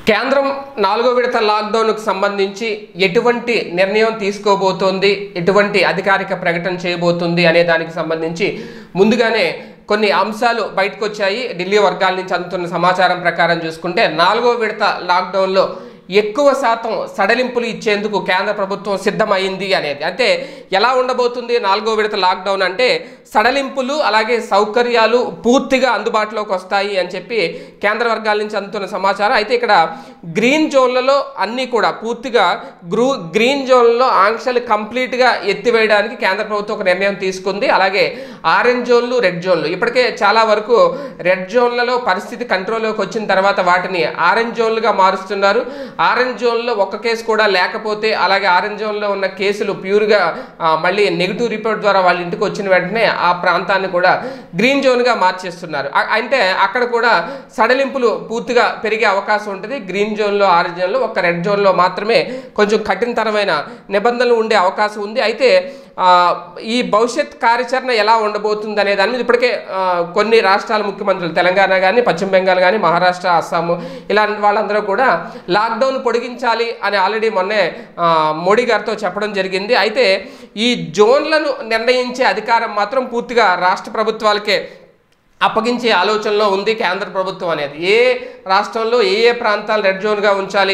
కేంద్రం నాలుగో విడత లాక్డౌన్కు సంబంధించి ఎటువంటి నిర్ణయం తీసుకోబోతోంది ఎటువంటి అధికారిక ప్రకటన చేయబోతుంది అనే దానికి సంబంధించి ముందుగానే కొన్ని అంశాలు బయటకు వచ్చాయి ఢిల్లీ వర్గాల నుంచి అందుతున్న సమాచారం ప్రకారం చూసుకుంటే నాలుగో విడత లాక్డౌన్లో ఎక్కువ శాతం సడలింపులు ఇచ్చేందుకు కేంద్ర ప్రభుత్వం సిద్ధమైంది అనేది అంటే ఎలా ఉండబోతుంది నాలుగో విడత లాక్డౌన్ అంటే సడలింపులు అలాగే సౌకర్యాలు పూర్తిగా అందుబాటులోకి వస్తాయి అని చెప్పి కేంద్ర వర్గాల నుంచి అందుతున్న సమాచారం అయితే ఇక్కడ గ్రీన్ జోన్లలో అన్నీ కూడా పూర్తిగా గ్రూ గ్రీన్ జోన్లలో ఆంక్షలు కంప్లీట్గా ఎత్తివేయడానికి కేంద్ర ప్రభుత్వం ఒక నిర్ణయం తీసుకుంది అలాగే ఆరెంజ్ జోన్లు రెడ్ జోన్లు ఇప్పటికే చాలా వరకు రెడ్ జోన్లలో పరిస్థితి కంట్రోల్లోకి వచ్చిన తర్వాత వాటిని ఆరెంజ్ జోన్లుగా మారుస్తున్నారు ఆరెంజ్ జోన్లో ఒక్క కేసు కూడా లేకపోతే అలాగే ఆరెంజ్ జోన్లో ఉన్న కేసులు ప్యూర్గా ఆ, మళ్ళీ నెగిటివ్ రిపోర్ట్ ద్వారా వాళ్ళ ఇంటికి వచ్చిన వెంటనే ఆ ప్రాంతాన్ని కూడా గ్రీన్ జోన్గా మార్చేస్తున్నారు అ- అంటే అక్కడ కూడా సడలింపులు పూర్తిగా పెరిగే అవకాశం ఉంటుంది గ్రీన్ జోన్లో ఆరెంజ్ జోన్లో ఒక రెడ్ జోన్లో మాత్రమే కొంచెం కఠినతరమైన నిబంధనలు ఉండే అవకాశం ఉంది అయితే ఆ, ఈ భవిష్యత్ కార్యాచరణ ఎలా ఉండబోతుంది అనే దాని మీద ఇప్పటికే ఆ, కొన్ని రాష్ట్రాల ముఖ్యమంత్రులు తెలంగాణ కానీ పశ్చిమ బెంగాల్ కానీ మహారాష్ట్ర అస్సాము ఇలాంటి వాళ్ళందరూ కూడా లాక్డౌన్ పొడిగించాలి అని ఆల్రెడీ మొన్నే ఆ, మోడీ గారితో చెప్పడం జరిగింది అయితే ఈ జోన్లను నిర్ణయించే అధికారం మాత్రం పూర్తిగా రాష్ట్ర ప్రభుత్వాలకే అప్పగించే ఆలోచనలో ఉంది కేంద్ర ప్రభుత్వం అనేది ఏ రాష్ట్రంలో ఏ ఏ ప్రాంతాలు రెడ్ జోన్గా ఉంచాలి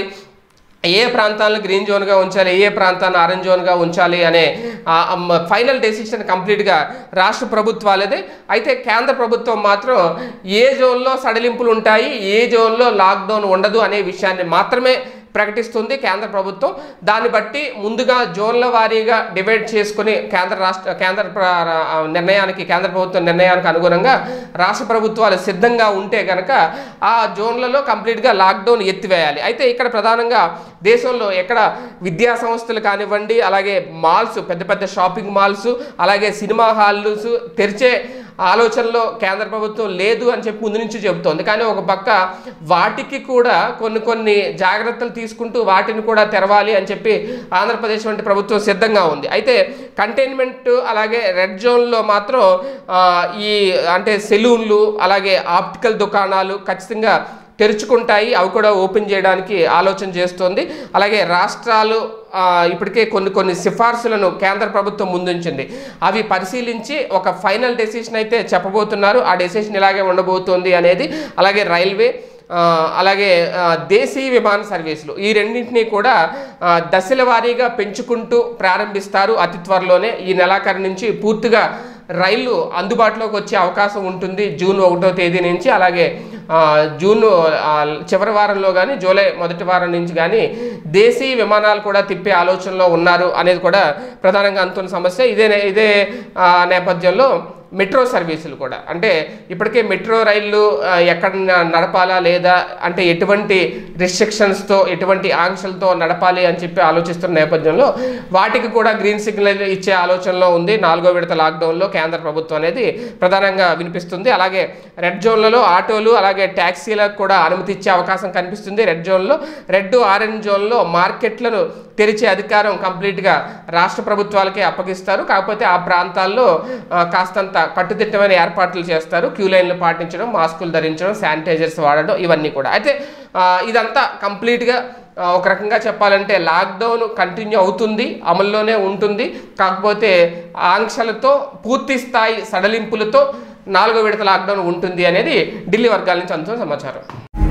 ఏ ప్రాంతాలను గ్రీన్ జోన్గా ఉంచాలి ఏ ప్రాంతాన్ని ఆరెంజ్ జోన్గా ఉంచాలి అనే ఆ, అమ్, ఫైనల్ డెసిషన్ కంప్లీట్గా రాష్ట్ర ప్రభుత్వాలదే అయితే కేంద్ర ప్రభుత్వం మాత్రం ఏ జోన్లో సడలింపులు ఉంటాయి ఏ జోన్లో లాక్డౌన్ ఉండదు అనే విషయాన్ని మాత్రమే ప్రకటిస్తుంది కేంద్ర ప్రభుత్వం దాన్ని బట్టి ముందుగా జోన్ల వారీగా డివైడ్ చేసుకుని కేంద్ర రాష్ట్ర కేంద్ర ప్ర- ఆ, నిర్ణయానికి కేంద్ర ప్రభుత్వం నిర్ణయానికి అనుగుణంగా రాష్ట్ర ప్రభుత్వాలు సిద్ధంగా ఉంటే కనుక ఆ జోన్లలో కంప్లీట్గా లాక్డౌన్ ఎత్తివేయాలి అయితే ఇక్కడ ప్రధానంగా దేశంలో ఎక్కడ విద్యా సంస్థలు కానివ్వండి అలాగే మాల్స్ పెద్ద పెద్ద షాపింగ్ మాల్స్ అలాగే సినిమా హాల్స్ తెరిచే ఆలోచనలో కేంద్ర ప్రభుత్వం లేదు అని చెప్పి ముందు నుంచి చెబుతోంది కానీ ఒక పక్క వాటికి కూడా కొన్ని కొన్ని జాగ్రత్తలు తీసుకుంటూ వాటిని కూడా తెరవాలి అని చెప్పి ఆంధ్రప్రదేశ్ వంటి ప్రభుత్వం సిద్ధంగా ఉంది అయితే కంటైన్మెంట్ అలాగే రెడ్ జోన్లో మాత్రం ఆ, ఈ అంటే సెలూన్లు అలాగే ఆప్టికల్ దుకాణాలు ఖచ్చితంగా తెరుచుకుంటాయి అవి కూడా ఓపెన్ చేయడానికి ఆలోచన చేస్తోంది అలాగే రాష్ట్రాలు ఆ, ఇప్పటికే కొన్ని కొన్ని సిఫార్సులను కేంద్ర ప్రభుత్వం ముందుంచింది అవి పరిశీలించి ఒక ఫైనల్ డెసిషన్ అయితే చెప్పబోతున్నారు ఆ డెసిషన్ ఇలాగే ఉండబోతోంది అనేది అలాగే రైల్వే ఆ, అలాగే ఆ, దేశీయ విమాన సర్వీసులు ఈ రెండింటినీ కూడా ఆ, దశల వారీగా పెంచుకుంటూ ప్రారంభిస్తారు అతి త్వరలోనే ఈ నెలాఖరు నుంచి పూర్తిగా రైళ్లు అందుబాటులోకి వచ్చే అవకాశం ఉంటుంది జూన్ ఒకటో తేదీ నుంచి అలాగే ఆ, జూన్ ఆ, చివరి వారంలో కానీ జూలై మొదటి వారం నుంచి కానీ దేశీయ విమానాలు కూడా తిప్పే ఆలోచనలో ఉన్నారు అనేది కూడా ప్రధానంగా అంతున్న సమస్య ఇదే నే- ఇదే ఆ, నేపథ్యంలో మెట్రో సర్వీసులు కూడా అంటే ఇప్పటికే మెట్రో రైళ్ళు ఆ, ఎక్కడ న- నడపాలా లేదా అంటే ఎటువంటి రిస్ట్రిక్షన్స్తో ఎటువంటి ఆంక్షలతో నడపాలి అని చెప్పి ఆలోచిస్తున్న నేపథ్యంలో వాటికి కూడా గ్రీన్ సిగ్నల్ ఇచ్చే ఆలోచనలో ఉంది నాలుగో విడత లాక్డౌన్లో కేంద్ర ప్రభుత్వం అనేది ప్రధానంగా వినిపిస్తుంది అలాగే రెడ్ జోన్లలో ఆటోలు అలాగే ట్యాక్సీలకు కూడా అనుమతి ఇచ్చే అవకాశం కనిపిస్తుంది రెడ్ జోన్లో రెడ్ ఆరెంజ్ జోన్లో మార్కెట్లను తెరిచే అధికారం కంప్లీట్గా రాష్ట్ర ప్రభుత్వాలకే అప్పగిస్తారు కాకపోతే ఆ ప్రాంతాల్లో ఆ, కాస్తంత కట్టుదిట్టమైన ఏర్పాట్లు చేస్తారు క్యూ లైన్లు పాటించడం మాస్కులు ధరించడం శానిటైజర్స్ వాడడం ఇవన్నీ కూడా అయితే ఆ, ఇదంతా కంప్లీట్గా ఆ, ఒక రకంగా చెప్పాలంటే లాక్డౌన్ కంటిన్యూ అవుతుంది అమల్లోనే ఉంటుంది కాకపోతే ఆంక్షలతో పూర్తి స్థాయి సడలింపులతో నాలుగో విడత లాక్డౌన్ ఉంటుంది అనేది ఢిల్లీ వర్గాల నుంచి అందుతున్న సమాచారం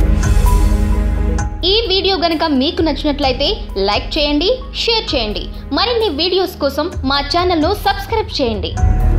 ఈ వీడియో గనుక మీకు నచ్చినట్లయితే లైక్ చేయండి షేర్ చేయండి మరిన్ని వీడియోస్ కోసం మా ఛానల్ను సబ్స్క్రైబ్ చేయండి